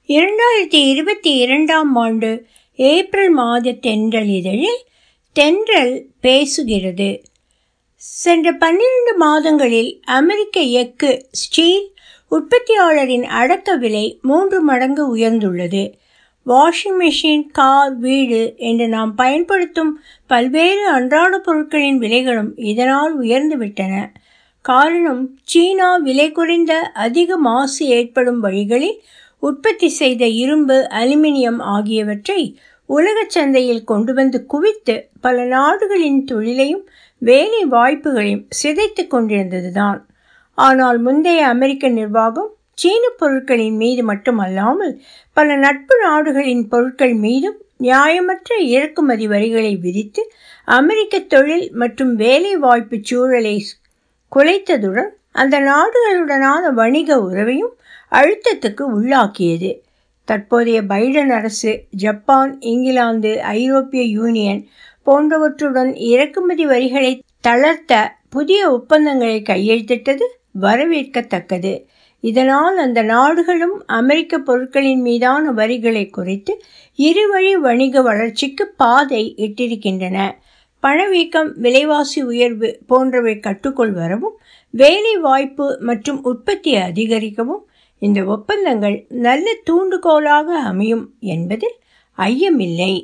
இரண்டாயிரத்தி இருபத்தி இரண்டாம் ஆண்டு ஏப்ரல் மாத தென்றல் இதழில் தென்றல் பேசுகிறது சென்ற பன்னிரண்டு மாதங்களில் அமெரிக்க எஃகு ஸ்டீல் உற்பத்தியாளரின் அடக்க விலை மூன்று மடங்கு உயர்ந்துள்ளது வாஷிங் மெஷின் கார் வீடு என்று நாம் பயன்படுத்தும் பல்வேறு அன்றாட பொருட்களின் விலைகளும் இதனால் உயர்ந்துவிட்டன காரணம் சீனா விலை குறைந்த அதிக மாசு ஏற்படும் வழிகளில் உற்பத்தி செய்த இரும்பு அலுமினியம் ஆகியவற்றை உலக சந்தையில் கொண்டு வந்து குவித்து பல நாடுகளின் தொழிலையும் வேலை வாய்ப்புகளையும் சிதைத்து கொண்டிருந்ததுதான் ஆனால் முந்தைய அமெரிக்க நிர்வாகம் சீன பொருட்களின் மீது மட்டுமல்லாமல் பல நட்பு நாடுகளின் பொருட்கள் மீதும் நியாயமற்ற இறக்குமதி வரிகளை விதித்து அமெரிக்க தொழில் மற்றும் வேலை வாய்ப்பு சூழலை குலைத்ததுடன் அந்த நாடுகளுடனான வணிக உறவையும் அழுத்தத்துக்கு உள்ளாக்கியது தற்போதைய பைடன் அரசு ஜப்பான் இங்கிலாந்து ஐரோப்பிய யூனியன் போன்றவற்றுடன் இறக்குமதி வரிகளை தளர்த்த புதிய ஒப்பந்தங்களை கையெழுத்திட்டது வரவேற்கத்தக்கது இதனால் அந்த நாடுகளும் அமெரிக்க பொருட்களின் மீதான வரிகளை குறைத்து இருவழி வணிக வளர்ச்சிக்கு பாதை இட்டிருக்கின்றன பணவீக்கம் விலைவாசி உயர்வு போன்றவை கட்டுக்குள் வரவும் வேலை வாய்ப்பு மற்றும் உற்பத்தியை அதிகரிக்கவும் இந்த ஒப்பந்தங்கள் நல்ல தூண்டுகோலாக அமையும் என்பதில் ஐயமில்லை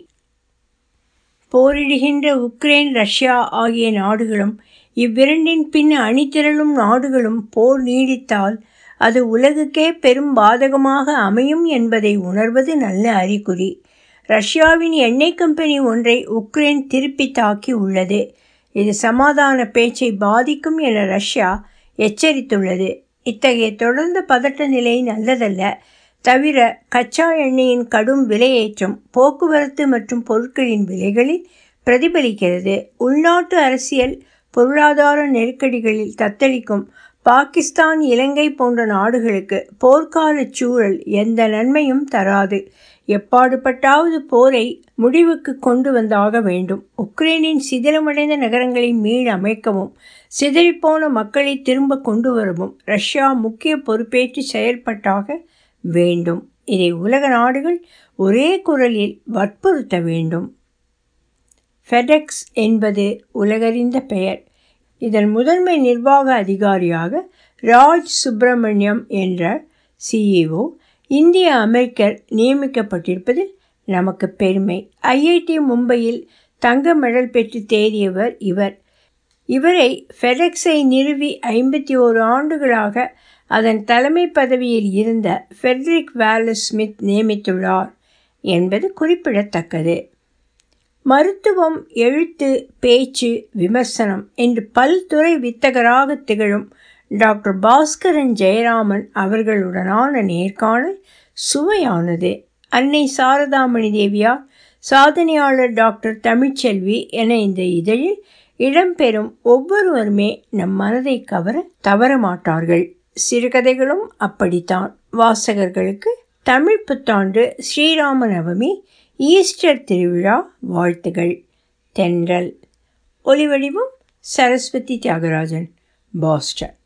போரிடுகின்ற உக்ரைன் ரஷ்யா ஆகிய நாடுகளும் இவ்விரண்டின் பின் அணிதிரளும் நாடுகளும் போர் நீடித்தால் அது உலகுக்கே பெரும் பாதகமாக அமையும் என்பதை உணர்வது நல்ல அறிகுறி ரஷ்யாவின் எண்ணெய் கம்பெனி ஒன்றை உக்ரைன் திருப்பி தாக்கி உள்ளது இது சமாதான பேச்சை பாதிக்கும் என ரஷ்யா எச்சரித்துள்ளது இத்தகைய தொடர்ந்த பதட்ட நிலை நல்லதல்ல தவிர கச்சா எண்ணெயின் கடும் விலையேற்றம் போக்குவரத்து மற்றும் பொருட்களின் விலைகளில் பிரதிபலிக்கிறது உள்நாட்டு அரசியல் பொருளாதார நெருக்கடிகளில் தத்தளிக்கும் பாகிஸ்தான் இலங்கை போன்ற நாடுகளுக்கு போர்க்கால சூழல் எந்த நன்மையும் தராது எப்பாடுபட்டாவது போரை முடிவுக்கு கொண்டு வந்தாக வேண்டும் உக்ரைனின் சிதிலமடைந்த நகரங்களை மீள் அமைக்கவும் சிதறிப்போன மக்களை திரும்ப கொண்டு வரவும் ரஷ்யா முக்கிய பொறுப்பேற்று செயல்பட்டாக வேண்டும் இதை உலக நாடுகள் ஒரே குரலில் வற்புறுத்த வேண்டும் ஃபெடெக்ஸ் என்பது உலகறிந்த பெயர் இதன் முதன்மை நிர்வாக அதிகாரியாக ராஜ் சுப்பிரமணியம் என்ற சிஇஓ இந்திய அமெரிக்கர் நியமிக்கப்பட்டிருப்பதில் நமக்கு பெருமை ஐஐடி மும்பையில் தங்க மெடல் பெற்று தேறியவர் இவர் இவரை ஃபெடெக்ஸை நிறுவி ஐம்பத்தி ஓரு ஆண்டுகளாக அதன் தலைமை பதவியில் இருந்த ஃபெட்ரிக் வேலஸ் ஸ்மித் நியமித்துள்ளார் என்பது குறிப்பிடத்தக்கது மருத்துவம் எழுத்து பேச்சு விமர்சனம் என்று பல்துறை வித்தகராக திகழும் டாக்டர் பாஸ்கரன் ஜெயராமன் அவர்களுடனான நேர்காணல் சுவையானது அன்னை சாரதாமணி தேவியார் சாதனையாளர் டாக்டர் தமிழ்ச்செல்வி என இந்த இதழில் இடம்பெறும் ஒவ்வொருவருமே நம் மனதை கவர தவற மாட்டார்கள் சிறுகதைகளும் அப்படித்தான் வாசகர்களுக்கு தமிழ் புத்தாண்டு ஸ்ரீராம நவமி ஈஸ்டர் திருவிழா வாழ்த்துகள் தென்றல் ஒலிவடிவம் சரஸ்வதி தியாகராஜன் பாஸ்டன்